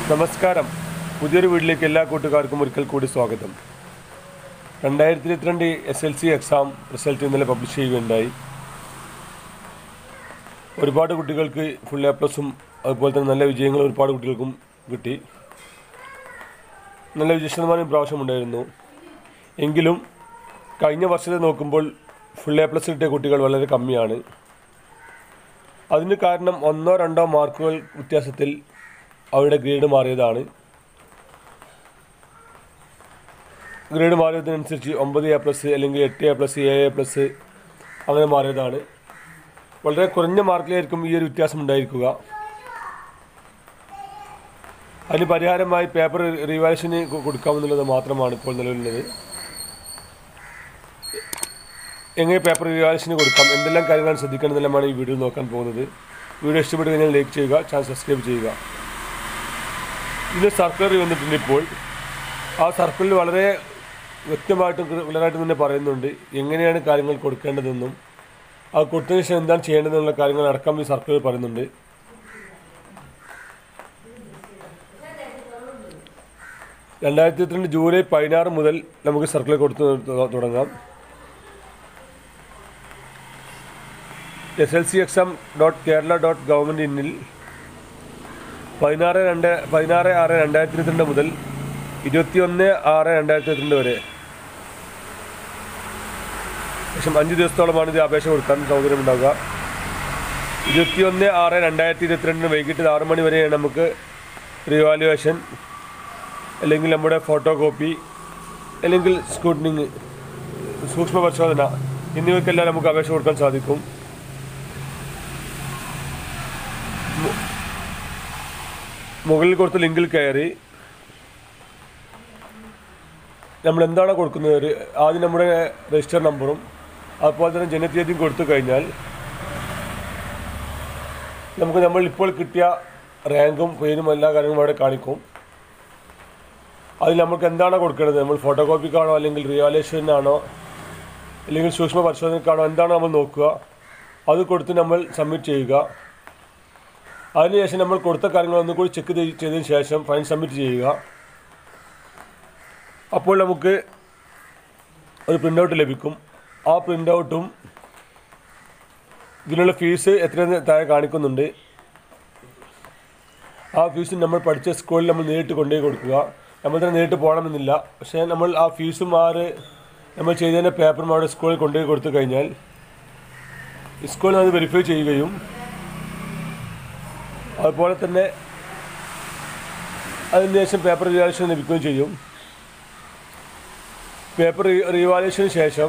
നമസ്കാരം പുതിയൊരു വീട്ടിലേക്ക് എല്ലാ കൂട്ടുകാർക്കും ഒരിക്കൽ കൂടി സ്വാഗതം രണ്ടായിരത്തി ഇരുപത്തിരണ്ട് S L C exam result ഇന്നലെ പബ്ലിഷ് ചെയ്യുകയുണ്ടായി ഒരുപാട് കുട്ടികൾക്ക് ഫുൾ എ പ്ലസും അതുപോലെ തന്നെ നല്ല വിജയങ്ങൾ ഒരുപാട് കുട്ടികൾക്കും കിട്ടി നല്ല വിജയ ശതമാനം ഇപ്രാവശ്യം ഉണ്ടായിരുന്നു എങ്കിലും കഴിഞ്ഞ വർഷത്തെ നോക്കുമ്പോൾ ഫുൾ എ പ്ലസ് കിട്ടിയ കുട്ടികൾ വളരെ കമ്മിയാണ് അതിന് കാരണം ഒന്നോ രണ്ടോ മാർക്കുകൾ വ്യത്യാസത്തിൽ അവരുടെ ഗ്രേഡ് മാറിയതാണ് ഗ്രേഡ് മാറിയതിനനുസരിച്ച് ഒമ്പത് എ പ്ലസ് അല്ലെങ്കിൽ എട്ട് A plus A A plus അങ്ങനെ മാറിയതാണ് വളരെ കുറഞ്ഞ മാർക്കിലായിരിക്കും ഈ ഒരു വ്യത്യാസം ഉണ്ടായിരിക്കുക അതിന് പരിഹാരമായി പേപ്പർ റിവാലുഷന് കൊടുക്കാമെന്നുള്ളത് മാത്രമാണ് ഇപ്പോൾ നിലവിലുള്ളത് എങ്ങനെ പേപ്പർ റിവാലുഷന് കൊടുക്കാം എന്തെല്ലാം കാര്യങ്ങളാണ് ശ്രദ്ധിക്കണമെന്നെല്ലാമാണ് ഈ വീഡിയോ നോക്കാൻ പോകുന്നത് വീഡിയോ ഇഷ്ടപ്പെട്ടു കഴിഞ്ഞാൽ ലൈക്ക് ചെയ്യുക ചാനൽ സബ്സ്ക്രൈബ് ചെയ്യുക ഇന്ന് സർക്കുലർ വന്നിട്ടുണ്ട് ഇപ്പോൾ ആ സർക്കുലർ വളരെ വ്യക്തമായിട്ടും ക്ലിയറായിട്ടും തന്നെ പറയുന്നുണ്ട് എങ്ങനെയാണ് കാര്യങ്ങൾ കൊടുക്കേണ്ടതെന്നും ആ കൊടുത്തതിന് ശേഷം എന്താണ് ചെയ്യേണ്ടതെന്നുള്ള കാര്യങ്ങൾ അടക്കം ഈ സർക്കുലർ പറയുന്നുണ്ട് രണ്ടായിരത്തി ഇരുപത്തിരണ്ട് ജൂലൈ പതിനാറ് മുതൽ നമുക്ക് സർക്കുലർ കൊടുത്തു തു- തുടങ്ങാം S L C exam dot Kerala dot government ഇന്നിൽ പതിനാറ് രണ്ട് പതിനാറ് ആറ് രണ്ടായിരത്തി ഇരുപത്തിരണ്ട് മുതൽ ഇരുപത്തിയൊന്ന് ആറ് രണ്ടായിരത്തി ഇരുപത്തിരണ്ട് വരെ ഏകദേശം അഞ്ച് ദിവസത്തോളമാണ് ഇത് അപേക്ഷ കൊടുക്കാൻ സൗകര്യമുണ്ടാവുക ഇരുപത്തിയൊന്ന് ആറ് രണ്ടായിരത്തി ഇരുപത്തിരണ്ടിന് വൈകിട്ട് ആറ് മണി വരെയാണ് നമുക്ക് റിവാലുവേഷൻ അല്ലെങ്കിൽ നമ്മുടെ ഫോട്ടോ കോപ്പി അല്ലെങ്കിൽ സ്കൂട്ടനിങ് സൂക്ഷ്മ പരിശോധന എന്നിവയ്ക്കെല്ലാം നമുക്ക് അപേക്ഷ കൊടുക്കാൻ സാധിക്കും മുകളിൽ കൊടുത്ത ലിങ്കിൽ കയറി നമ്മൾ എന്താണ് കൊടുക്കുന്നത് ഒരു ആദ്യം നമ്മുടെ രജിസ്റ്റർ നമ്പറും അതുപോലെ തന്നെ ജനതീയതിയും കൊടുത്തു കഴിഞ്ഞാൽ നമുക്ക് നമ്മൾ ഇപ്പോൾ കിട്ടിയ റാങ്കും പേരും എല്ലാ കാര്യങ്ങളും അവിടെ കാണിക്കും അതിൽ നമുക്ക് എന്താണ് കൊടുക്കേണ്ടത് നമ്മൾ ഫോട്ടോ കോപ്പിക്കാണോ അല്ലെങ്കിൽ റിവാലേഷനാണോ അല്ലെങ്കിൽ സൂക്ഷ്മ പരിശോധനക്കാണോ എന്താണ് നമ്മൾ നോക്കുക അത് കൊടുത്ത് നമ്മൾ സബ്മിറ്റ് ചെയ്യുക അതിനുശേഷം നമ്മൾ കൊടുത്ത കാര്യങ്ങൾ ഒന്നുകൂടി ചെക്ക് ചെയ്തതിന് ശേഷം ഫൈൻ സബ്മിറ്റ് ചെയ്യുക അപ്പോൾ നമുക്ക് ഒരു പ്രിൻ്റ് ഔട്ട് ലഭിക്കും ആ പ്രിൻ്റ് ഔട്ടും ഇതിനുള്ള ഫീസ് എത്രയെന്ന് താഴെ കാണിക്കുന്നുണ്ട് ആ ഫീസ് നമ്മൾ പഠിച്ച സ്കൂളിൽ നമ്മൾ നേരിട്ട് കൊണ്ടുപോയി കൊടുക്കുക നമ്മൾ തന്നെ നേരിട്ട് പോകണമെന്നില്ല പക്ഷേ നമ്മൾ ആ ഫീസും ആറ് നമ്മൾ ചെയ്തതിൻ്റെ പേപ്പറും അവിടെ സ്കൂളിൽ കൊണ്ടുപോയി കൊടുത്തു കഴിഞ്ഞാൽ സ്കൂളിൽ അത് വെരിഫൈ ചെയ്യുകയും അതുപോലെ തന്നെ അതിനുശേഷം പേപ്പർ റിവാലുവേഷൻ ലഭിക്കുകയും ചെയ്യും പേപ്പർ റിവാലുവേഷന് ശേഷം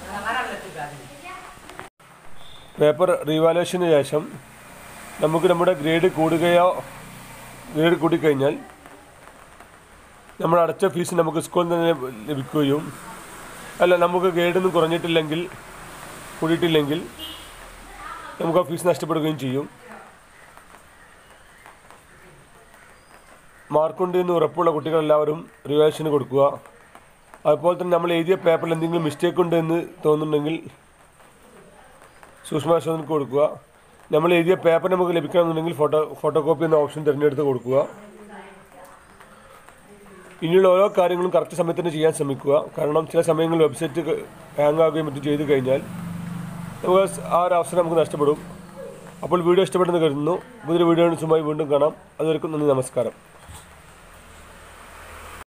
പേപ്പർ റിവാലുവേഷന് ശേഷം നമുക്ക് നമ്മുടെ ഗ്രേഡ് കൂടുകയോ ഗ്രേഡ് കൂടിക്കഴിഞ്ഞാൽ നമ്മൾ അടച്ച ഫീസ് നമുക്ക് സ്കൂളിൽ തന്നെ ലഭിക്കുകയും അല്ല നമുക്ക് ഗ്രേഡൊന്നും കുറഞ്ഞിട്ടില്ലെങ്കിൽ കൂടിയിട്ടില്ലെങ്കിൽ നമുക്ക് ആ ഫീസ് നഷ്ടപ്പെടുകയും ചെയ്യും മാർക്കുണ്ട് എന്ന് ഉറപ്പുള്ള കുട്ടികളെല്ലാവരും റിവാലുവേഷന് കൊടുക്കുക അതുപോലെ തന്നെ നമ്മൾ എഴുതിയ പേപ്പറിൽ എന്തെങ്കിലും മിസ്റ്റേക്ക് ഉണ്ട് എന്ന് തോന്നുന്നുണ്ടെങ്കിൽ സൂക്ഷ്മ പരിശോധനയ്ക്ക് കൊടുക്കുക നമ്മൾ എഴുതിയ പേപ്പർ നമുക്ക് ലഭിക്കണമെന്നുണ്ടെങ്കിൽ ഫോട്ടോ ഫോട്ടോ കോപ്പി എന്ന ഓപ്ഷൻ തിരഞ്ഞെടുത്ത് കൊടുക്കുക ഇനിയുള്ള ഓരോ കാര്യങ്ങളും കറക്റ്റ് സമയത്ത് തന്നെ ചെയ്യാൻ ശ്രമിക്കുക കാരണം ചില സമയങ്ങളിൽ വെബ്സൈറ്റ് ഹാങ് ആകുകയും മറ്റും ചെയ്ത് കഴിഞ്ഞാൽ നമുക്ക് ആ ഒരു അവസരം നമുക്ക് നഷ്ടപ്പെടും അപ്പോൾ വീഡിയോ ഇഷ്ടപ്പെടുന്ന കരുതുന്നു പുതിയൊരു വീഡിയോ സുമായി വീണ്ടും കാണാം അതുവരെക്കും നന്ദി നമസ്കാരം